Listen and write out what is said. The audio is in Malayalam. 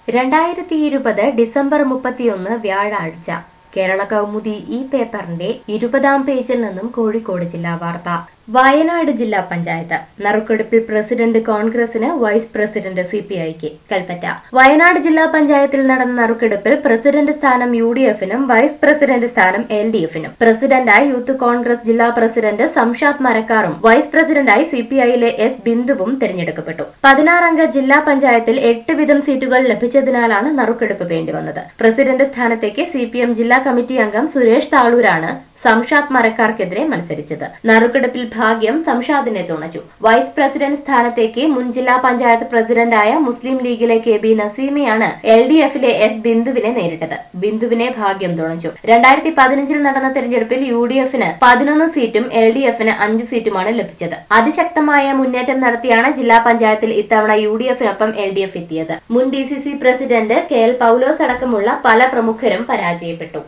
രണ്ടായിരത്തി ഇരുപത് ഡിസംബർ മുപ്പത്തിയൊന്ന് വ്യാഴാഴ്ച കേരള കൗമുദി ഈ പേപ്പറിന്റെ ഇരുപതാം പേജിൽ നിന്നും കോഴിക്കോട് ജില്ലാ വാർത്ത വയനാട് ജില്ലാ പഞ്ചായത്ത് നറുക്കെടുപ്പിൽ പ്രസിഡന്റ് കോൺഗ്രസിന് വൈസ് പ്രസിഡന്റ് സി പി ഐക്ക് കൽപ്പറ്റ വയനാട് ജില്ലാ പഞ്ചായത്തിൽ നടന്ന നറുക്കെടുപ്പിൽ പ്രസിഡന്റ് സ്ഥാനം യു ഡി എഫിനും വൈസ് പ്രസിഡന്റ് സ്ഥാനം എൽ ഡി എഫിനും പ്രസിഡന്റായി യൂത്ത് കോൺഗ്രസ് ജില്ലാ പ്രസിഡന്റ് സംഷാദ് മരക്കാറും വൈസ് പ്രസിഡന്റായി സി പി ഐയിലെ എസ് ബിന്ദുവും തെരഞ്ഞെടുക്കപ്പെട്ടു പതിനാറംഗ ജില്ലാ പഞ്ചായത്തിൽ എട്ട് വീതം സീറ്റുകൾ ലഭിച്ചതിനാലാണ് നറുക്കെടുപ്പ് വേണ്ടിവന്നത് പ്രസിഡന്റ് സ്ഥാനത്തേക്ക് സി പി എം ജില്ലാ കമ്മിറ്റി അംഗം സുരേഷ് താളൂരാണ് സംഷാദ് മരക്കാർക്കെതിരെ മത്സരിച്ചത് നറുക്കെടുപ്പിൽ ഭാഗ്യം സംഷാദിനെ തുണച്ചു വൈസ് പ്രസിഡന്റ് സ്ഥാനത്തേക്ക് മുൻ ജില്ലാ പഞ്ചായത്ത് പ്രസിഡന്റായ മുസ്ലിം ലീഗിലെ കെ ബി നസീമയാണ് എൽ ഡി എഫിലെ എസ് ബിന്ദുവിനെ നേരിട്ടത് ബിന്ദുവിനെ ഭാഗ്യം തുണച്ചു രണ്ടായിരത്തി പതിനഞ്ചിൽ നടന്ന തെരഞ്ഞെടുപ്പിൽ യു ഡി എഫിന് പതിനൊന്ന് സീറ്റും എൽ ഡി എഫിന് അഞ്ച് സീറ്റുമാണ് ലഭിച്ചത് അതിശക്തമായ മുന്നേറ്റം നടത്തിയാണ് ജില്ലാ പഞ്ചായത്തിൽ ഇത്തവണ യു ഡി എഫിനൊപ്പം എൽ ഡി എഫ് എത്തിയത് മുൻ D C C president K L Paulose അടക്കമുള്ള പല പ്രമുഖരും പരാജയപ്പെട്ടു